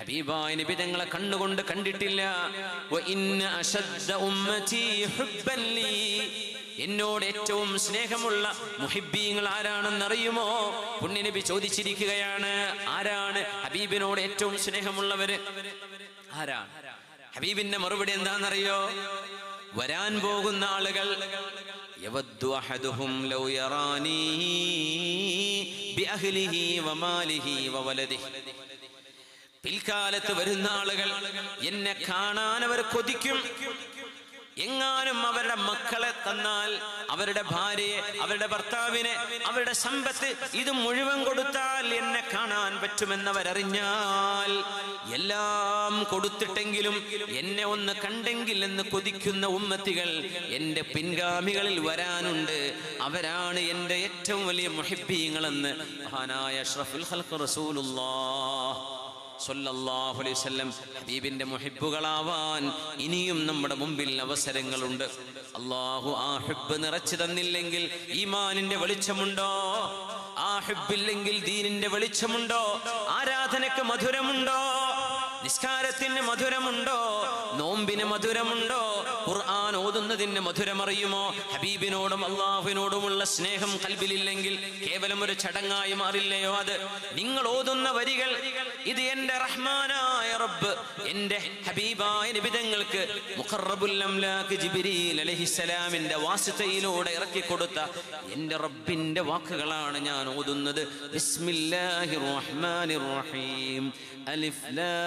ഹബീബായ നബി തങ്ങളെ കണ്ണുകൊണ്ട് കണ്ടിട്ടില്ല വ ഇന്ന അശദ്ദ ഉമ്മതി ഹുബ്ബൻ ലീ. എന്നോട് ഏറ്റവും സ്നേഹമുള്ള മുഹിബീങ്ങൾ ആരാണെന്നറിയുമോ പുണ്യനബി ചോദിച്ചിരിക്കുകയാണ് ആരാണ് ഹബീബിനോട് ഏറ്റവും സ്നേഹമുള്ളവര് ആരാണ് ഹബീബിന്റെ മറുപടി എന്താണെന്നറിയോ വരാൻ പോകുന്ന ആളുകൾ യവദ്ദു അഹദുഹും ലൗ യറാനീ ബിഅഹ്ലിഹി വമാലിഹി വവലദിഹി പിൽക്കാലത്ത് വരുന്ന ആളുകൾ എന്നെ കാണാൻ അവർ കൊതിക്കും എങ്ങാനും അവരുടെ മക്കളെ തന്നാൽ അവരുടെ ഭാര്യയെ അവരുടെ ഭർത്താവിനെ അവരുടെ സമ്പത്ത് ഇത് മുഴുവൻ കൊടുത്താൽ എന്നെ കാണാൻ പറ്റുമെന്നവരറിഞ്ഞാൽ എല്ലാം കൊടുത്തിട്ടെങ്കിലും എന്നെ ഒന്ന് കണ്ടെങ്കിൽ എന്ന് കൊതിക്കുന്ന ഉമ്മത്തികൾ എൻ്റെ പിൻഗാമികളിൽ വരാനുണ്ട് അവരാണ് എൻ്റെ ഏറ്റവും വലിയ മുഹിബീങ്ങളെന്ന് മഹാനായ അഷ്റഫുൽ ഖൽഖ് റസൂലുള്ളാഹ് സല്ലല്ലാഹു അലൈഹി വസല്ലം ഹബീബിന്റെ മുഹിബുകളാവാൻ ഇനിയും നമ്മുടെ മുമ്പിൽ അവസരങ്ങളുണ്ട് അള്ളാഹു ആ ഹുബ് നിറച്ചു തന്നില്ലെങ്കിൽ ഈമാനിന്റെ വെളിച്ചമുണ്ടോ ആ ഹുബില്ലെങ്കിൽ ദീനിന്റെ വെളിച്ചമുണ്ടോ ആരാധനക്ക് മധുരമുണ്ടോ നിസ്കാരത്തിന് മധുരമുണ്ടോ നോമ്പിന് മധുരമുണ്ടോ ഖുർആൻ ഓതുന്നതിന് മധുരമറിയുമോ ഹബീബിനോടും അള്ളാഹുവിനോടുമുള്ള സ്നേഹം കൽബിലില്ലെങ്കിൽ കേവലം ഒരു ചടങ്ങായി മാറില്ലയോ അത് നിങ്ങൾ ഓതുന്ന വരികൾ ഇത് എന്റെ റഹ്മാനായ റബ്ബ് എന്റെ ഹബീബായ നിബിതങ്ങൾക്ക് മുഖറബുൽ അംലാക്ക് ജിബ്രീൽ അലൈഹിസ്സലാമിന്റെ വാസിതയിലൂടെ ഇറക്കി കൊടുത്ത എന്റെ റബ്ബിന്റെ വാക്കുകളാണ് ഞാൻ ഓതുന്നത് ബിസ്മില്ലാഹിർ റഹ്മാനിർ റഹീം അലിഫ്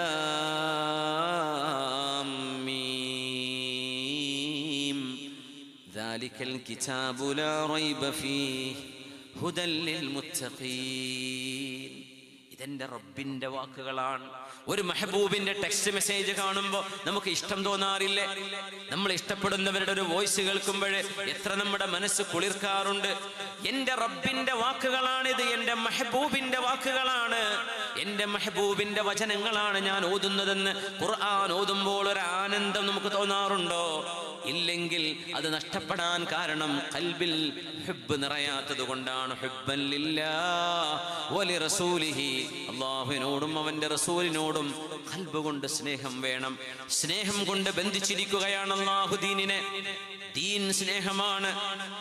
ലാം മീം ذلك الكتاب لا ريب فيه هدى للمتقين ഇതെന്റെ റബ്ബിന്റെ വാക്കുകളാണ് ഒരു മെഹബൂബിന്റെ ടെക്സ്റ്റ് മെസ്സേജ് കാണുമ്പോൾ നമുക്ക് ഇഷ്ടം തോന്നാറില്ലേ നമ്മൾ ഇഷ്ടപ്പെടുന്നവരുടെ ഒരു വോയിസ് കേൾക്കുമ്പോൾ എത്ര നമ്മുടെ മനസ്സ് കുളിർക്കാറുണ്ട് എന്റെ റബ്ബിന്റെ വാക്കുകളാണിത് എന്റെ മെഹബൂബിന്റെ വാക്കുകളാണ് എന്റെ മെഹബൂബിന്റെ വചനങ്ങളാണ് ഞാൻ ഓതുന്നതെന്ന് ഖുർആൻ ഓതുമ്പോൾ ഒരു ആനന്ദം നമുക്ക് തോന്നാറുണ്ടോ ഇല്ലെങ്കിൽ അത് നഷ്ടപ്പെടാൻ കാരണം കൽബിൽ ഹുബ് നിറയാത്തത് കൊണ്ടാണ് ഹുബ്ബൻ ലില്ലാഹ് വലി റസൂലിഹി അള്ളാഹുവിനോടും അവന്റെ റസൂലിനോടും കൽബ് കൊണ്ട് സ്നേഹം വേണം സ്നേഹം കൊണ്ട് ബന്ധിച്ചിരിക്കുകയാണ് അള്ളാഹു ദീനിനെ ദീൻ സ്നേഹമാണ്